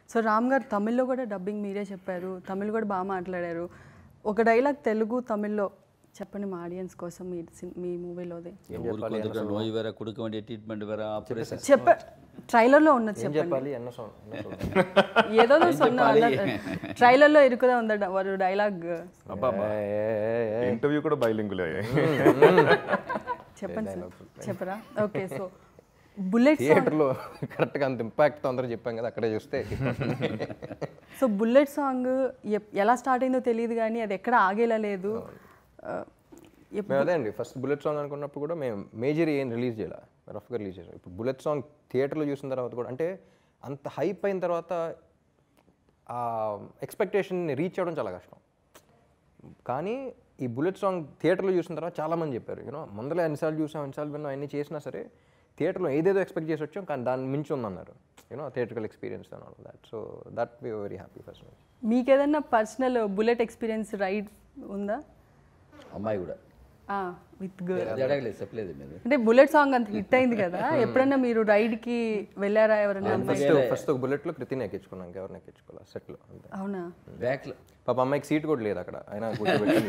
So Ram గారు తమిళ్లో కూడా డబ్బింగ్ మీరే చెప్పారు తమిళ్ కూడా బాగా మాట్లాడారు ఒక డైలాగ్ తెలుగు తమిళ్లో చెప్పండి మా ఆడియన్స్ కోసం మీ సిన్- మీ మూవీలోది ஊருக்கு வந்துட்டு நோய் வேற கொடுக்க வேண்டிய ட்ரீட்மெண்ட் வேற ஆப்ரேஷன் చెప్ప ట్రైలర్లో ఉన్నది ఏం చెప్పండి చెప్పాలి ఎన్నో సాంగ్ ఏదో సొన్న ట్రైలర్లో ఇరుకుదా ఉందా వారు డైలాగ్ ఇంటర్వ్యూ కూడా బైలింగులే చెప్పండి సార్ చెప్పరా ఓకే సో బుల్లెట్ థియేటర్లో కరెక్ట్గా అంత ఇంపాక్ట్ అందరూ చెప్పాం కదా అక్కడే చూస్తే సో బుల్లెట్ సాంగ్ ఎప్- ఎలా స్టార్ట్ అయిందో తెలియదు కానీ అది ఎక్కడ ఆగేలా లేదు ఆ, ఎప్- మేము అదే అండి ఫస్ట్ బుల్లెట్ సాంగ్ అనుకున్నప్పుడు కూడా మేము మేజర్ ఏం రిలీజ్ చేయాలి రఫ్గా రిలీజ్ చేసాం ఇప్పుడు బుల్లెట్ సాంగ్ థియేటర్లో చూసిన తర్వాత కూడా అంటే అంత హైప్ అయిన తర్వాత ఆ ఎక్స్పెక్టేషన్ని రీచ్ అవ్వడం చాలా కష్టం కానీ ఈ బుల్లెట్ సాంగ్ థియేటర్లో చూసిన తర్వాత చాలామంది చెప్పారు యూనో ముందలే ఎన్నిసార్లు చూసాం ఎన్నిసార్లు విన్నాం అన్ని చేసినా సరే థియేటర్లో ఏదేదో ఎక్స్పెక్ట్ చేసి వచ్చాం కానీ దాని మించి ఉందన్నారు you know theatrical experience and all that so that we very happy first మీకు ఏదైనా పర్సనల్ బుల్లెట్ ఎక్స్పీరియన్స్ రైడ్ ఉందా అమ్మాయి కూడా విత్ గర్ల్ అది అడగలేదు చెప్పలేదు మీరు అంటే బుల్లెట్ సాంగ్ అంత హిట్ అయింది కదా ఎప్పుడైనా మీరు రైడ్ కి వెళ్ళారా ఎవరైనా అమ్మాయి ఫస్ట్ ఫస్ట్ ఒక బుల్లెట్లో కృతిని ఎక్కించుకున్నాం ఇంకెవరిని ఎక్కించుకోవాలి సెట్లో అంతే అవునా బ్యాక్లో పాప అమ్మాయికి సీట్ కూడా లేదు అక్కడ అయినా కూర్చోబెట్టి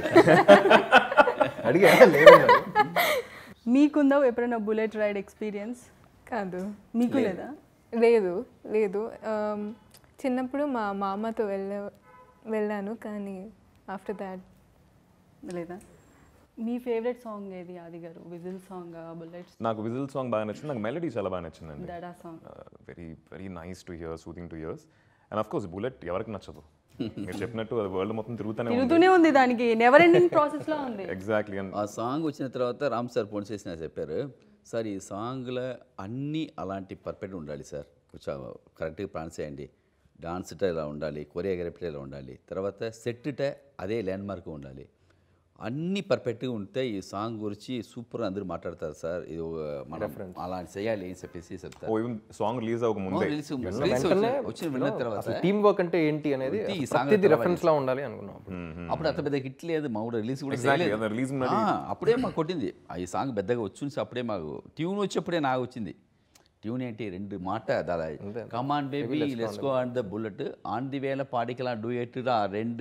అడిగా లేదు అన్నారు. మీకుందా ఎప్పుడైనా బుల్లెట్ రైడ్ ఎక్స్పీరియన్స్ కాదు మీకు లేదా లేదు లేదు ఆమ్, చిన్నప్పుడు మా మామతో వెళ్ళ వెళ్ళాను కానీ ఆఫ్టర్ దాట్ లేదా మీ ఫేవరెట్ సాంగ్ ఏది Aadi garu whistle song bullet నాకు విజిల్ సాంగ్ బాగా నచ్చింది నాకు మెలడీ చాలా బాగా నచ్చిందండి దడా song very very nice to hear soothing to ears and of course bullet ఎవరికి నచ్చదు మీరు చెప్పినట్టు అది వరల్డ్ మొత్తం తిరుగుతూనే ఉంది తిరుగుతూనే ఉంది దానికి నెవర్ ఎండింగ్ ప్రాసెస్ లో ఉంది ఎగ్జాక్ట్లీ అండ్ ఆ సాంగ్ వచ్చిన తర్వాత రామ్ సార్ ఫోన్ చేసిన చెప్పారు సార్ ఈ సాంగ్లో అన్నీ అలాంటి పర్ఫెక్ట్ ఉండాలి సార్ కొంచెం కరెక్ట్గా ప్లాన్ చేయండి డాన్స్ ఇలా ఉండాలి కొరియోగ్రఫీ ఇలా ఉండాలి తర్వాత సెట్ అదే ల్యాండ్ మార్క్ ఉండాలి అన్నీ పర్ఫెక్ట్గా ఉంటే ఈ సాంగ్ గురించి సూపర్ అందరూ మాట్లాడతారు సార్ ఇది ఒక మనం అలాంటి చేయాలి అని చెప్పేసి చెప్తారు ఓ ఈవెన్ సాంగ్ రిలీజ్ అవ్వక ముందే రిలీజ్ రిలీజ్ వచ్చిన- వచ్చిన విన్న తర్వాత అసలు టీమ్ వర్క్ అంటే ఏంటి అనేది ఈ అసలు సాంగ్ ప్రతిదీ రెఫరెన్స్ లా ఉండాలి అనుకున్నాం అప్పుడు. అప్పుడు అంత పెద్ద హిట్ లేదు మా కూడా రిలీజ్ కూడా Exactly, చేయలేదు. అది release ఆ, అప్పుడే మాకు కొట్టింది ఆ ఈ సాంగ్ పెద్దగా వచ్చి అప్పుడే మాకు ట్యూన్ వచ్చేప్పుడే నాకు వచ్చింది ట్యూన్ ఏంటి రెండు మాట దాదా come on baby let's go on the bullet on the వేల పాడికలా డూ ఎట్ ఆ రెండు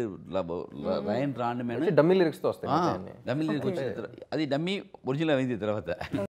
లైన్ రాండ్ మేడం డమ్మీ లిరిక్స్ తో వస్తాయి డమ్మీ వచ్చిన తర్వాత అది డమ్మీ ఒరిజినల్ అయింది తర్వాత